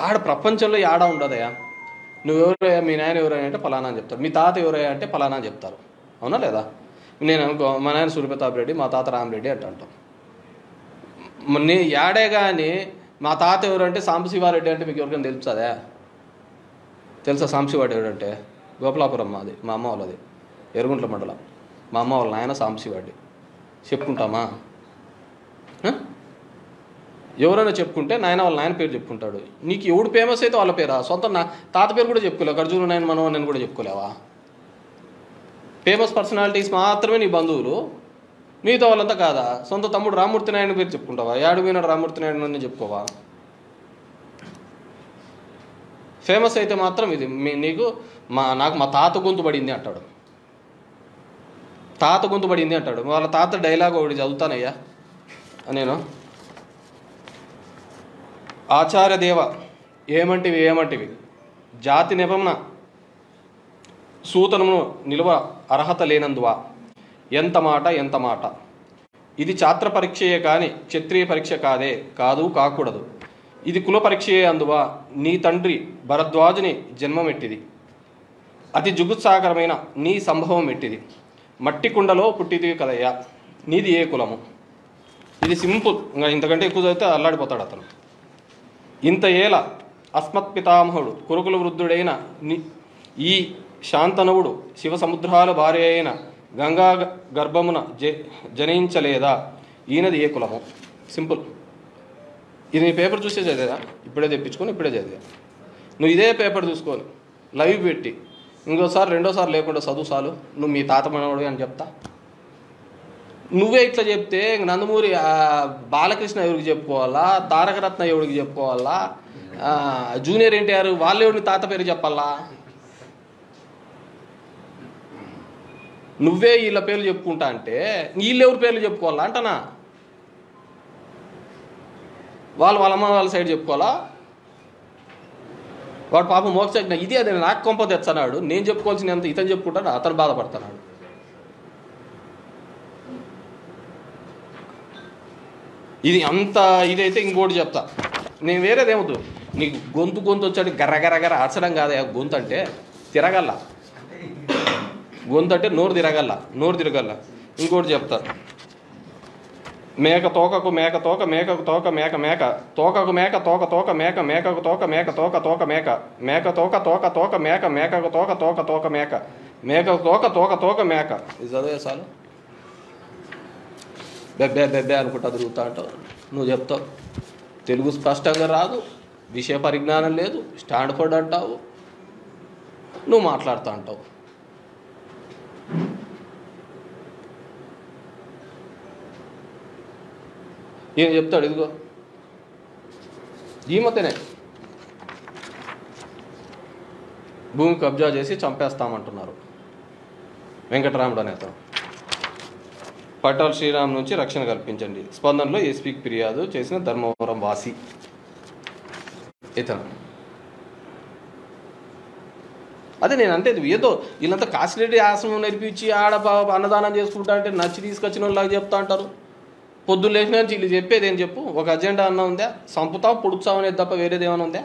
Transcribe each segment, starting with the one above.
ఆడ ప్రపంచంలో ఆడ ఉండదయా నువ్వెవరయ్యా మీ నాయన ఎవరయ్యా అంటే ఫలానా అని చెప్తారు మీ తాత ఎవరయ్యా అంటే ఫలానా అని చెప్తారు అవునా లేదా నేను అనుకో మా నాయన సూర్యప్రతాప్ రెడ్డి మా తాత రామరెడ్డి అంట అంటాం మ- నీ యాడే కానీ మా తాత ఎవరంటే సాంబశివారెడ్డి అంటే మీకు ఎవరికైనా తెలుస్తుందా తెలుసా సాంబశివాడు ఎవడంటే గోపలాపురం మాది మా అమ్మ వాళ్ళది ఎరుగుంట్ల మండలం మా అమ్మ వాళ్ళ నాయన సాంబశివాడి చెప్పుకుంటామా హ? ఎవరైనా చెప్పుకుంటే నాయన వాళ్ళ నాయన పేరు చెప్పుకుంటాడు నీకు ఎవడు ఫేమస్ అయితే వాళ్ళ పేరా సొంత నా తాత పేరు కూడా చెప్పుకోలేవు ఖర్జూరు నాయన మనో నేను కూడా చెప్పుకోలేవా ఫేమస్ పర్సనాలిటీస్ మాత్రమే నీ బంధువులు మిగతా వాళ్ళంతా కాదా సొంత తమ్ముడు రామూర్తి నాయుడు పేరు చెప్పుకుంటావా ఏడు పోయినాడు రామూర్తి నాయుడు అని చెప్పుకోవా ఫేమస్ అయితే మాత్రం ఇది మీ నీకు మా నాకు మా తాత గొంతు పడింది అంటాడు తాత గొంతు పడింది అంటాడు వాళ్ళ తాత డైలాగ్ ఒకటి చదువుతానయ్యా నేను ఆచార్య దేవ ఏమంటివి ఏమంటివి జాతి నిబంధన సూతనమును నిలువ అర్హత లేనందువా ఎంత మాట ఎంత మాట ఇది ఛాత్ర పరీక్షయే కాని క్షత్రియ పరీక్ష కాదే కాదు కాకూడదు ఇది కుల పరీక్షయే అందువా నీ తండ్రి భరద్వాజుని జన్మమెట్టిది అతి జుగుత్సాకరమైన నీ సంభవం ఎట్టిది మట్టి కుండలో పుట్టిది కదయ్యా నీది ఏ కులము ఇది సింపుల్ ఇంకా ఇంతకంటే ఎక్కువ చదివితే అల్లాడిపోతాడు అతను ఇంత ఏల అస్మత్ పితామహుడు కురుకుల వృద్ధుడైన ని ఈ శాంతనవుడు శివ సముద్రాల భార్య అయిన గంగా గ- గర్భమున జ జనించలేదా ఈయనది ఏ కులము సింపుల్ ఇది నీ పేపర్ చూసే చదివా ఇప్పుడే తెప్పించుకొని ఇప్పుడే చదివా నువ్వు ఇదే పేపర్ చూసుకొని లైవ్ పెట్టి ఇంకోసారి రెండోసారి లేకుండా చదువు చాలు నువ్వు మీ తాత మనవడు అని చెప్తా నువ్వే ఇట్లా చెప్తే ఇంక నందమూరి ఆ, బాలకృష్ణ ఎవరికి చెప్పుకోవాలా తారకరత్న ఎవరికి చెప్పుకోవాలా ఆ, జూనియర్ ఎన్టీఆర్ వాళ్ళు ఎవరిని తాత పేరు చెప్పాలా నువ్వే వీళ్ళ పేర్లు చెప్పుకుంటా అంటే వీళ్ళు ఎవరి పేర్లు చెప్పుకోవాలా అంటనా వాళ్ళు వాళ్ళ అమ్మ వాళ్ళ సైడ్ చెప్పుకోవాలా వాడు పాపం మోక్షజ్ఞ ఇది అదే నాకు కొంప తెచ్చన్నాడు నేను చెప్పుకోవాల్సినంత ఇతను చెప్పుకుంటాడు అతను బాధపడుతున్నాడు ఇది అంత ఇదైతే ఇంకోటి చెప్తా నేను వేరేదేమవుతు నీకు గొంతు గొంతు వచ్చాడు గర్ర గర్ర గర్ర అరచడం కాదే గొంతు అంటే తిరగల్ల గొంతు అంటే నోరు తిరగల్ల నోరు తిరగల్ల ఇంకోటి చెప్తా మేక తోకకు మేక తోక మేకకు తోక మేక మేక తోకకు మేక తోక తోక మేక మేకకు తోక మేక తోక తోక మేక మేక తోక తోక తోక మేక మేకకు తోక తోక తోక మేక మేకకు తోక తోక తోక మేక ఇది చదివే చాలు బెబ్బే బెబ్బే అనుకుంటా తిరుగుతా అంటావు నువ్వు చెప్తావు తెలుగు స్పష్టంగా రాదు విషయ పరిజ్ఞానం లేదు స్టాండ్ఫర్డ్ అంటావు నువ్వు మాట్లాడుతూ అంటావు ఈయన చెప్తాడు ఇదిగో ఈమతేనే భూమి కబ్జా చేసి చంపేస్తామంటున్నారు వెంకటరాముడు అనే అతను పట్టాల్ శ్రీరామ్ నుంచి రక్షణ కల్పించండి స్పందనలో ఎస్పీకి ఫిర్యాదు చేసిన ధర్మవరం వాసి ఇతను అదే నేను అంటే ఇది ఏదో వీళ్ళంతా కాశీరెడ్డి ఆశ్రమం నేర్పించి ఆడ పా- అన్నదానం చేసుకుంటా అంటే నచ్చి తీసుకొచ్చిన వాళ్ళకి చెప్తా అంటారు పొద్దున్న లేచిన నుంచి వీళ్ళు చెప్పేది ఏం చెప్పు ఒక అజెండా అన్న ఉందా సంపుతాం పొడుపుతాం అనేది తప్ప వేరేది ఏమైనా ఉందా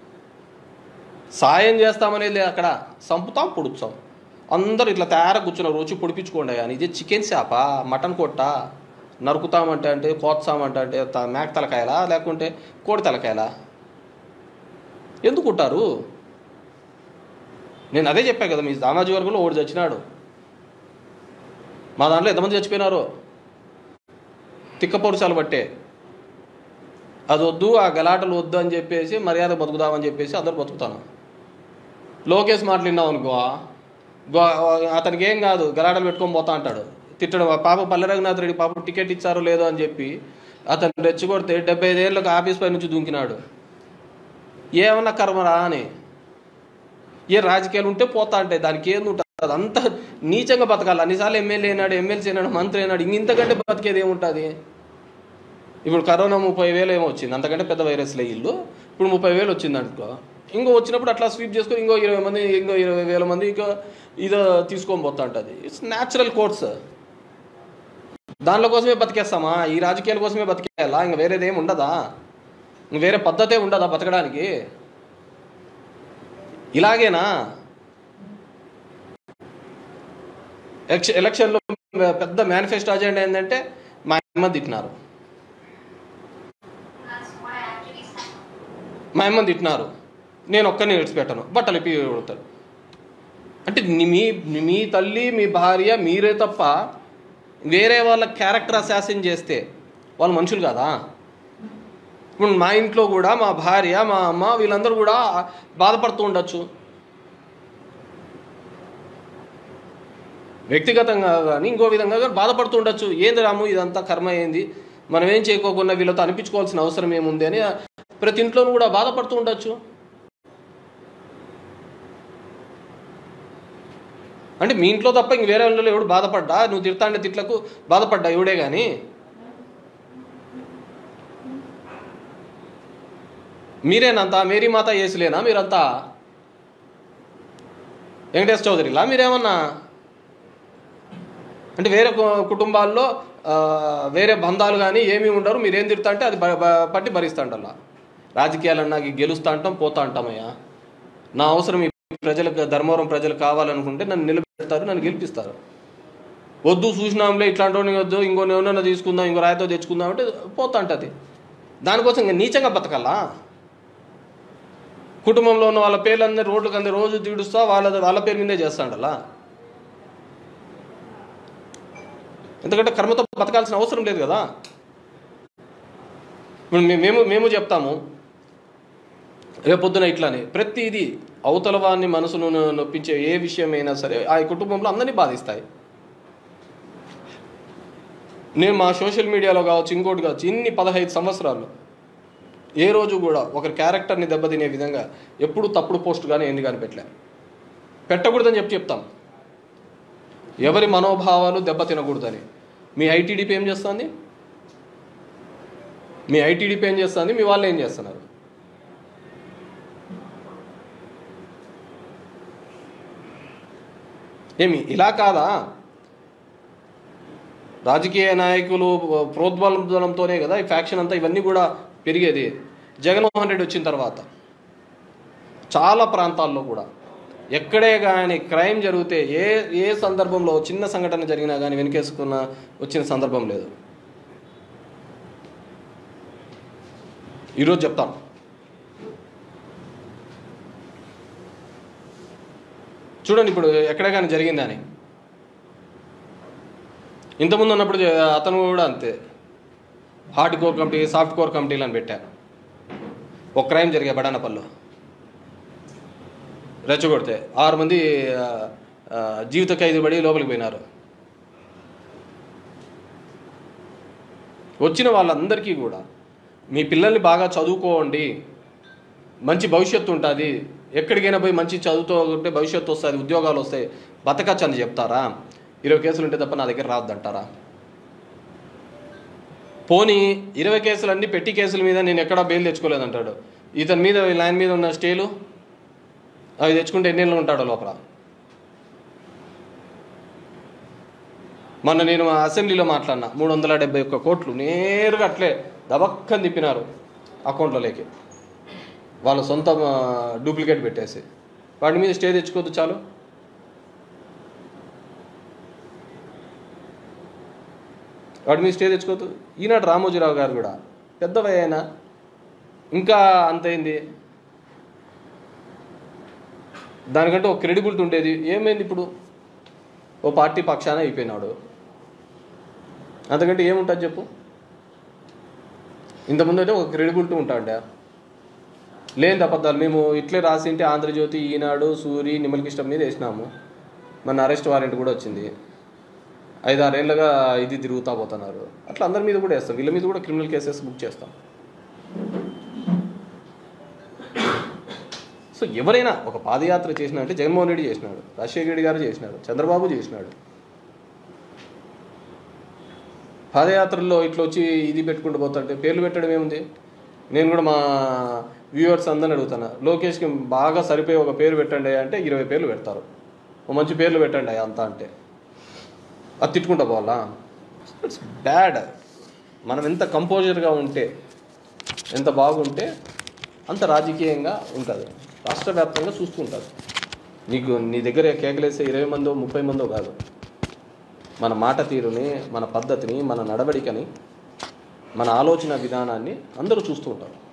సాయం చేస్తామనేది లేదు అక్కడ సంపుతాం పొడుపుతాం అందరూ ఇట్లా తయారు కూర్చున్నారు రోజు పొడిపించుకోండి కానీ ఇది చికెన్ షాపా మటన్ కొట్ట నరుకుతామంటే అంటే కోస్తామంటే అంటే త- మేక తలకాయలా లేకుంటే కోడి తలకాయలా ఎందుకు కుట్టారు నేను అదే చెప్పా కదా మీ సామాజిక వర్గంలో ఒకటి చచ్చినాడు మా దాంట్లో ఎంతమంది చచ్చిపోయినారు తిక్క పౌరుషాలు బట్టే అది వద్దు ఆ గలాటలు వద్దు అని చెప్పేసి మర్యాద బతుకుదామని చెప్పేసి అందరు బతుకుతాను లోకేష్ మాటలు విన్నావు అనుకో గో- అతనికి ఏం కాదు గలాటలు పెట్టుకొని పోతా అంటాడు తిట్టడం ఆ పాప పల్లె రఘునాథ్ రెడ్డి పాప టికెట్ ఇచ్చారో లేదో అని చెప్పి అతను రెచ్చగొడితే డెబ్బై ఐదేళ్ళకి ఆఫీస్ పై నుంచి దూకినాడు ఏమన్నా కర్మరా అని ఏ రాజకీయాలు ఉంటే పోతా అంటే దానికి ఏంది ఉంటుంది అదంతా నీచంగా బతకాలి అన్నిసార్లు ఎమ్మెల్యే అయినాడు ఎమ్మెల్సీ అయినాడు మంత్రి అయినాడు ఇంక ఇంతకంటే బతికేది ఏముంటుంది ఇప్పుడు కరోనా ముప్పై వేలు ఏమో వచ్చింది అంతకంటే పెద్ద వైరస్లే ఇల్లు ఇప్పుడు ముప్పై వేలు వచ్చింది అనుకో ఇంకో వచ్చినప్పుడు అట్లా స్వీప్ చేసుకొని ఇంకో ఇరవై మంది ఇంకో ఇరవై వేల మంది ఇంకో ఇదో తీసుకొని పోతా ఉంటుంది ఇట్స్ న్యాచురల్ కోర్స్ దానిలో కోసమే బతికేస్తామా ఈ రాజకీయాల కోసమే బతికేయాలా ఇంకా వేరేది ఏమి ఉండదా ఇంక వేరే పద్ధతే ఉండదా బతకడానికి ఇలాగేనా ఎలక్ష- ఎలక్షన్లో పెద్ద మేనిఫెస్టో అజెండా ఏంటంటే మా అమ్మ తిట్టినారు మా అమ్మ తిట్టినారు నేను ఒక్కరిని విడిచిపెట్టను బట్టలు ఇప్పి కొడతారు అంటే ని- మీ మీ తల్లి మీ భార్య మీరే తప్ప వేరే వాళ్ళ క్యారెక్టర్ అసాసిన్ చేస్తే వాళ్ళు మనుషులు కాదా ఇప్పుడు మా ఇంట్లో కూడా మా భార్య మా అమ్మ వీళ్ళందరూ కూడా బాధపడుతూ ఉండొచ్చు వ్యక్తిగతంగా కానీ ఇంకో విధంగా కానీ బాధపడుతూ ఉండొచ్చు ఏంది రాము ఇదంతా కర్మ ఏంది మనం ఏం చేయకోకుండా వీళ్ళతో అనిపించుకోవాల్సిన అవసరం ఏముంది అని ప్రతి ఇంట్లోనూ కూడా బాధపడుతూ ఉండొచ్చు అంటే మీ ఇంట్లో తప్ప ఇంక వేరే వాళ్ళలో ఎవడు బాధపడ్డా నువ్వు తిడతాండే తిట్లకు బాధపడ్డా ఎవడే కానీ మీరేనంతా మేరీ మాత ఏసులేనా మీరంతా వెంకటేష్ చౌదరిలా మీరేమన్నా అంటే వేరే కు- కుటుంబాల్లో ఆ, వేరే బంధాలు కానీ ఏమీ ఉండరు మీరేం తిడతా అంటే అది బ- బ- పట్టి భరిస్తాంటల్లా రాజకీయాలన్నా గెలుస్తా అంటాం పోతా అంటామయ్యా నా అవసరం ఈ ప్రజలకు ధర్మవరం ప్రజలు కావాలనుకుంటే నన్ను నిలబెడతారు నన్ను గెలిపిస్తారు వద్దు చూసినాంలే ఇట్లాంటి వాడిని వద్దు ఇంకో ఎవరన్నా తీసుకుందాం ఇంకో రాయితో తెచ్చుకుందాం అంటే పోతా అంటది దానికోసం ఇంకా నీచంగా బతకాలా కుటుంబంలో ఉన్న వాళ్ళ పేర్లందరూ రోడ్లకు అందరూ రోజు తీడుస్తా వాళ్ళ వాళ్ళ పేరు మీదే చేస్తాండలా ఎందుకంటే కర్మతో బతకాల్సిన అవసరం లేదు కదా ఇప్పుడు మే- మేము మేము చెప్తాము రేపొద్దున ఇట్లానే ప్రతిదీ అవతల వారిని మనసును నొ- నొప్పించే ఏ విషయమైనా సరే ఆ కుటుంబంలో అందరినీ బాధిస్తాయి నేను మా సోషల్ మీడియాలో కావచ్చు ఇంకోటి కావచ్చు ఇన్ని పదహైదు సంవత్సరాలు ఏ రోజు కూడా ఒకరి క్యారెక్టర్ని దెబ్బతినే విధంగా ఎప్పుడు తప్పుడు పోస్ట్ కానీ ఎన్ని కానీ పెట్టలే పెట్టకూడదని చెప్పి చెప్తాం ఎవరి మనోభావాలు దెబ్బతినకూడదని మీ ఐటీడీపీ ఏం చేస్తుంది మీ ఐటీడీపీ ఏం చేస్తుంది మీ వాళ్ళు ఏం చేస్తున్నారు ఏమి ఇలా కాదా రాజకీయ నాయకులు ప్రోద్బలంతోనే కదా ఈ ఫ్యాక్షన్ అంతా ఇవన్నీ కూడా పెరిగేది జగన్మోహన్ రెడ్డి వచ్చిన తర్వాత చాలా ప్రాంతాల్లో కూడా ఎక్కడే కానీ క్రైమ్ జరిగితే ఏ ఏ సందర్భంలో చిన్న సంఘటన జరిగినా కానీ వెనకేసుకున్న వచ్చిన సందర్భం లేదు ఈరోజు చెప్తాం చూడండి ఇప్పుడు ఎక్కడ కానీ జరిగిందని ఇంతకుముందు ఉన్నప్పుడు జ- అతను కూడా అంతే hard core committee soft core కమిటీలు అని పెట్టారు ఒక క్రైమ్ జరిగే బడానపల్లిలో రెచ్చగొడితే ఆరు మంది ఆ, ఆ, జీవిత ఖైదు పడి లోపలికి పోయినారు వచ్చిన వాళ్ళందరికీ కూడా మీ పిల్లల్ని బాగా చదువుకోండి మంచి భవిష్యత్తు ఉంటుంది ఎక్కడికైనా పోయి మంచి చదువుతో ఉంటే భవిష్యత్తు వస్తుంది ఉద్యోగాలు వస్తాయి బతకచ్చు అని చెప్తారా ఇరవై కేసులు ఉంటే తప్ప నా దగ్గర రావద్దంటారా పోనీ ఇరవై కేసులు అన్ని పెట్టి కేసుల మీద నేను ఎక్కడా బెయిల్ తెచ్చుకోలేదంటాడు ఇతని మీద ఈ లైన్ మీద ఉన్న స్టేలు అవి తెచ్చుకుంటే ఎన్నేళ్ళు ఉంటాడో లోపల మొన్న నేను అసెంబ్లీలో మాట్లాడినా మూడు వందల డెబ్బై ఒక్క కోట్లు నేరుగా అట్లే దబక్కని తిప్పినారు అకౌంట్లోకి వాళ్ళ సొంత డూప్లికేట్ పెట్టేసి వాటి మీద స్టే తెచ్చుకోవద్దు చాలు వాటి మీద స్టే తెచ్చుకోవద్దు ఈనాడు రామోజీరావు గారు కూడా పెద్దవి అయినా ఇంకా అంతైంది దానికంటే ఒక క్రెడిబిలిటీ ఉండేది ఏమైంది ఇప్పుడు ఓ పార్టీ పక్షాన అయిపోయినాడు అంతకంటే ఏముంటుంది చెప్పు ఇంతకుముందు అయితే ఒక క్రెడిబిలిటీ ఉంటాండే లేని అబద్ధాలు మేము ఇట్లే రాసింటే ఆంధ్రజ్యోతి ఈనాడు సూరి నిమ్మలకిష్టం మీద వేసినాము మన అరెస్ట్ వారెంట్ కూడా వచ్చింది ఐదారేళ్ళగా ఇది తిరుగుతా పోతున్నారు అట్లా అందరి మీద కూడా వేస్తాం వీళ్ళ మీద కూడా క్రిమినల్ కేసెస్ బుక్ చేస్తాం సో ఎవరైనా ఒక పాదయాత్ర చేసినా అంటే జగన్మోహన్ రెడ్డి చేసినాడు రాజశేఖర రెడ్డి గారు చేసినాడు చంద్రబాబు చేసినాడు పాదయాత్రల్లో ఇట్లా వచ్చి ఇది పెట్టుకుంటూ పోతుంటే పేర్లు పెట్టడం ఏముంది నేను కూడా మా వ్యూవర్స్ అందరిని అడుగుతాను లోకేష్కి బాగా సరిపోయి ఒక పేరు పెట్టండి అంటే ఇరవై పేర్లు పెడతారు ఓ మంచి పేర్లు పెట్టండి అంతా అంటే అది తిట్టుకుంటా పోవాలా ఇట్స్ బ్యాడ్ మనం ఎంత కంపోజర్గా ఉంటే ఎంత బాగుంటే అంత రాజకీయంగా ఉంటుంది రాష్ట్ర వ్యాప్తంగా చూస్తూ ఉంటారు నీకు నీ దగ్గర కేకలేసే ఇరవై మందో ముప్పై మందో కాదు మన మాట తీరుని మన పద్ధతిని మన నడవడికని మన ఆలోచన విధానాన్ని అందరూ చూస్తూ ఉంటారు